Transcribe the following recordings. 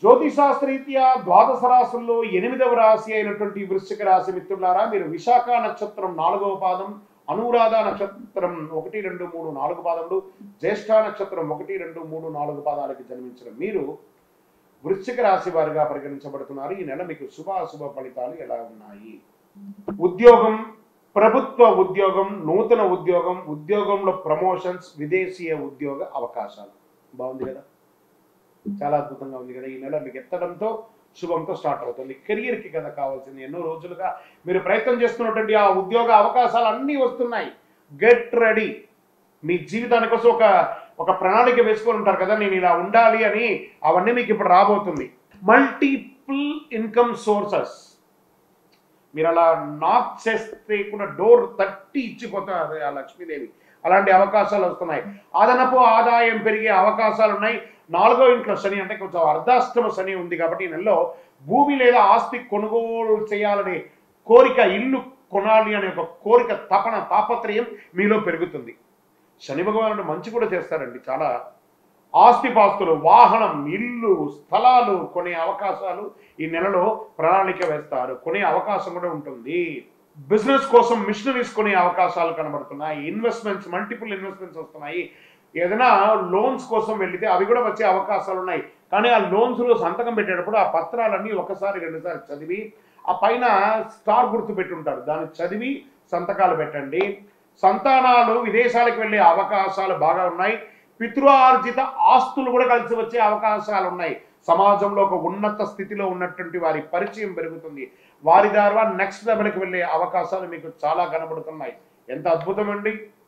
జ్యోతిశాస్త్రరీత్యా ద్వాదశ రాశుల్లో ఎనిమిదవ రాశి అయినటువంటి వృశ్చిక రాశి మిత్రులారా మీరు విశాఖ నక్షత్రం నాలుగవ పాదం అనురాధ నక్షత్రం ఒకటి రెండు మూడు నాలుగు పాదములు జ్యేష్ఠ నక్షత్రం ఒకటి రెండు మూడు నాలుగు పాదాలకి జన్మించిన మీరు వృశ్చిక రాశి వారిగా పరిగణించబడుతున్నారు ఈ నెల మీకు శుభ అశుభ ఫలితాలు ఎలా ఉన్నాయి ఉద్యోగం ప్రభుత్వ ఉద్యోగం నూతన ఉద్యోగం ఉద్యోగంలో ప్రమోషన్స్ విదేశీయ ఉద్యోగ అవకాశాలు బాగుంది కదా చాలా అద్భుతంగా ఉంది కదా ఈ నెల మీకు ఎత్తడంతో శుభంతో స్టార్ట్ అవుతుంది కెరియర్కి కదా కావాల్సింది ఎన్నో రోజులుగా మీరు ప్రయత్నం చేస్తున్నటువంటి ఆ ఉద్యోగ అవకాశాలు అన్నీ వస్తున్నాయి గెట్ రెడీ మీ జీవితాని కోసం ఒక ఒక ప్రణాళిక వేసుకొని ఉంటారు కదా నేను ఇలా ఉండాలి అని అవన్నీ మీకు ఇప్పుడు రాబోతుంది మల్టిపుల్ ఇన్కమ్ సోర్సెస్ మీరు అలా నాక్ చేస్తే కూడా డోర్ తట్టి ఇచ్చిపోతారు ఆ లక్ష్మీదేవి అలాంటి అవకాశాలు వస్తున్నాయి అదనపు ఆదాయం పెరిగే అవకాశాలు ఉన్నాయి నాలుగో ఇంట్లో శని అంటే కొంచెం అర్ధాష్టమ శని ఉంది కాబట్టి ఈ నెలలో భూమి లేదా ఆస్తి కొనుగోలు చేయాలనే కోరిక ఇల్లు కొనాలి అనే ఒక కోరిక తపన తాపత్రయం మీలో పెరుగుతుంది శని భగవానుడు మంచి కూడా చేస్తారండి చాలా ఆస్తిపాస్తులు వాహనం ఇల్లు స్థలాలు కొనే అవకాశాలు ఈ నెలలో ప్రణాళిక వేస్తారు కొనే అవకాశం కూడా ఉంటుంది బిజినెస్ కోసం మిషనరీస్ కొనే అవకాశాలు కనబడుతున్నాయి ఇన్వెస్ట్మెంట్స్ మల్టిపుల్ ఇన్వెస్ట్మెంట్స్ వస్తున్నాయి ఏదైనా లోన్స్ కోసం వెళితే అవి కూడా వచ్చే అవకాశాలు ఉన్నాయి కానీ ఆ లోన్స్లో సంతకం పెట్టేటప్పుడు ఆ పత్రాలన్నీ ఒకసారి రెండుసారి చదివి ఆ పైన స్టార్ గుర్తు పెట్టుంటారు దాన్ని చదివి సంతకాలు పెట్టండి సంతానాలు విదేశాలకు వెళ్ళే అవకాశాలు బాగా ఉన్నాయి పితృఆర్జిత ఆస్తులు కూడా కలిసి వచ్చే అవకాశాలు ఉన్నాయి సమాజంలో ఒక ఉన్నత స్థితిలో ఉన్నటువంటి వారి పరిచయం పెరుగుతుంది వారి ద్వారా నెక్స్ట్ లెవెల్కి వెళ్ళే అవకాశాలు మీకు చాలా కనబడుతున్నాయి ఎంత అద్భుతం అండి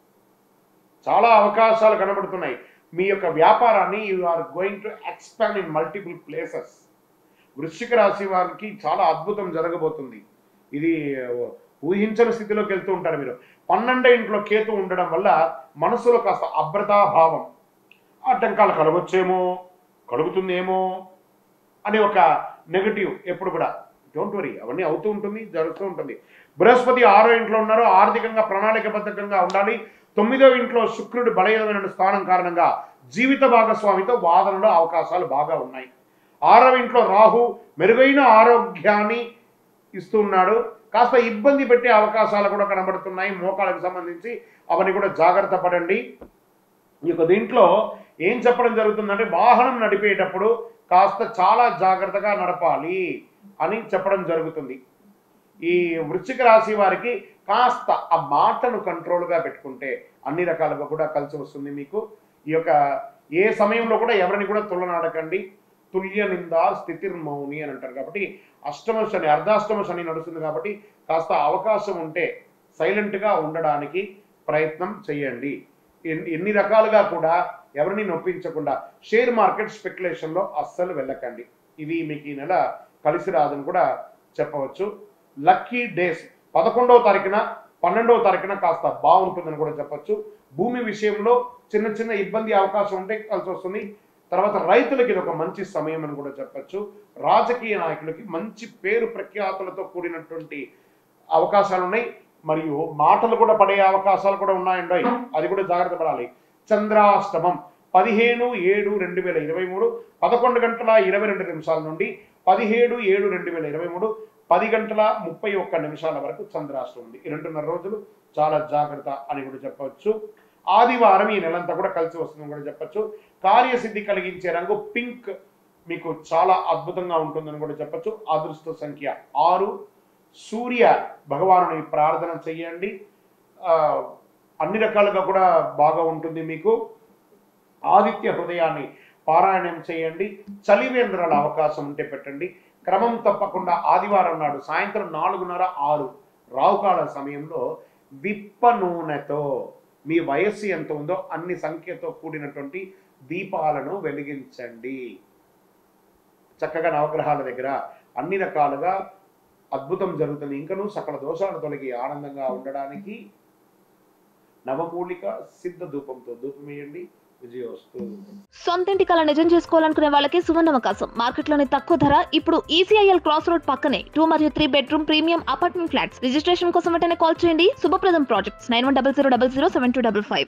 చాలా అవకాశాలు కనబడుతున్నాయి మీ యొక్క వ్యాపారాన్ని you are going to expand in multiple places వృశ్చిక రాశి వారికి చాలా అద్భుతం జరగబోతుంది ఇది ఊహించని స్థితిలోకి వెళ్తూ ఉంటారు మీరు పన్నెండో ఇంట్లో కేతు ఉండడం వల్ల మనసులో కాస్త అభ్రతాభావం ఆటంకాలు కలగొచ్చేమో కలుగుతుందేమో అనే ఒక నెగటివ్ ఎప్పుడు కూడా డోంట్ వరీ అవన్నీ అవుతూ ఉంటుంది జరుగుతూ ఉంటుంది బృహస్పతి ఆరో ఇంట్లో ఉన్నారు ఆర్థికంగా ప్రణాళికబద్ధంగా ఉండాలి తొమ్మిదో ఇంట్లో శుక్రుడు బలహీనమైన స్థానం కారణంగా జీవిత భాగస్వామితో వాదనలో అవకాశాలు బాగా ఉన్నాయి ఆరవ ఇంట్లో రాహు మెరుగైన ఆరోగ్యాన్ని ఇస్తున్నాడు కాస్త ఇబ్బంది పెట్టే అవకాశాలు కూడా కనబడుతున్నాయి మోకాళ్ళకి సంబంధించి అవన్నీ కూడా జాగ్రత్త పడండి ఈ యొక్క దీంట్లో ఏం చెప్పడం జరుగుతుందంటే వాహనం నడిపేటప్పుడు కాస్త చాలా జాగ్రత్తగా నడపాలి అని చెప్పడం జరుగుతుంది ఈ వృశ్చిక రాశి వారికి కాస్త ఆ మాటను కంట్రోల్గా పెట్టుకుంటే అన్ని రకాలుగా కూడా కలిసి వస్తుంది మీకు ఈ యొక్క ఏ సమయంలో కూడా ఎవరిని కూడా తులనాడకండి తుల్య నిందా స్థితిర్మౌని అని అంటారు కాబట్టి అష్టమ శని అర్ధాష్టమ శని నడుస్తుంది కాబట్టి కాస్త అవకాశం ఉంటే సైలెంట్గా ఉండడానికి ప్రయత్నం చేయండి ఎన్ని ఎన్ని రకాలుగా కూడా ఎవరిని నొప్పించకుండా షేర్ మార్కెట్ స్పెక్యులేషన్లో అస్సలు వెళ్ళకండి ఇది మీకు ఈ నెల కలిసి రాదని కూడా చెప్పవచ్చు లక్కీ డేస్ పదకొండవ తారీఖున పన్నెండవ తారీఖున కాస్త బాగుంటుందని కూడా చెప్పొచ్చు భూమి విషయంలో చిన్న చిన్న ఇబ్బంది అవకాశం ఉంటే కలిసి వస్తుంది తర్వాత రైతులకి ఇది ఒక మంచి సమయం అని కూడా చెప్పొచ్చు రాజకీయ నాయకులకి మంచి పేరు ప్రఖ్యాతులతో కూడినటువంటి అవకాశాలు ఉన్నాయి మరియు మాటలు కూడా పడే అవకాశాలు కూడా ఉన్నాయండి అది కూడా జాగ్రత్త పడాలి చంద్రాష్టమం పదిహేను ఏడు రెండు వేల ఇరవై మూడు పదకొండు గంటల ఇరవై రెండు నిమిషాల నుండి పదిహేడు ఏడు రెండు వేల ఇరవై మూడు పది గంటల ముప్పై ఒక్క నిమిషాల వరకు చంద్రాష్టమం ఉంది ఈ రెండున్నర రోజులు చాలా జాగ్రత్త అని కూడా చెప్పవచ్చు ఆదివారం ఈ నెలంతా కూడా కలిసి వస్తుందని కూడా చెప్పొచ్చు కార్యసిద్ధి కలిగించే రంగు పింక్ మీకు చాలా అద్భుతంగా ఉంటుందని కూడా చెప్పొచ్చు అదృష్ట సంఖ్య ఆరు సూర్య భగవానుని ప్రార్థన చెయ్యండి ఆ, అన్ని రకాలుగా కూడా బాగా ఉంటుంది మీకు ఆదిత్య హృదయాన్ని పారాయణం చేయండి చలివేంద్రాల అవకాశం ఉంటే పెట్టండి క్రమం తప్పకుండా ఆదివారం నాడు సాయంత్రం నాలుగున్నర ఆరు రావుకాల సమయంలో విప్ప నూనెతో మీ వయస్సు ఎంత ఉందో అన్ని సంఖ్యతో కూడినటువంటి దీపాలను వెలిగించండి చక్కగా నవగ్రహాల దగ్గర అన్ని రకాలుగా అద్భుతం జరుగుతుంది ఇంకనూ సకల దోషాలు తొలగి ఆనందంగా ఉండడానికి నవమూలిక సిద్ధ ధూపంతో ధూపం వేయండి విజయోస్తు సొంతింటి కళ నిజం చేసుకోవాలనుకునే వాళ్ళకి సువర్ణ అవకాశం మార్కెట్లోని తక్కువ ధర ఇప్పుడు ఈసీఐఎల్ క్రాస్ రోడ్ పక్కనే టూ మరియు three bedroom premium apartment flats registration కోసం వెంటనే కాల్ చేయండి Shubhapradam projects nine one double zero double zero seven two double five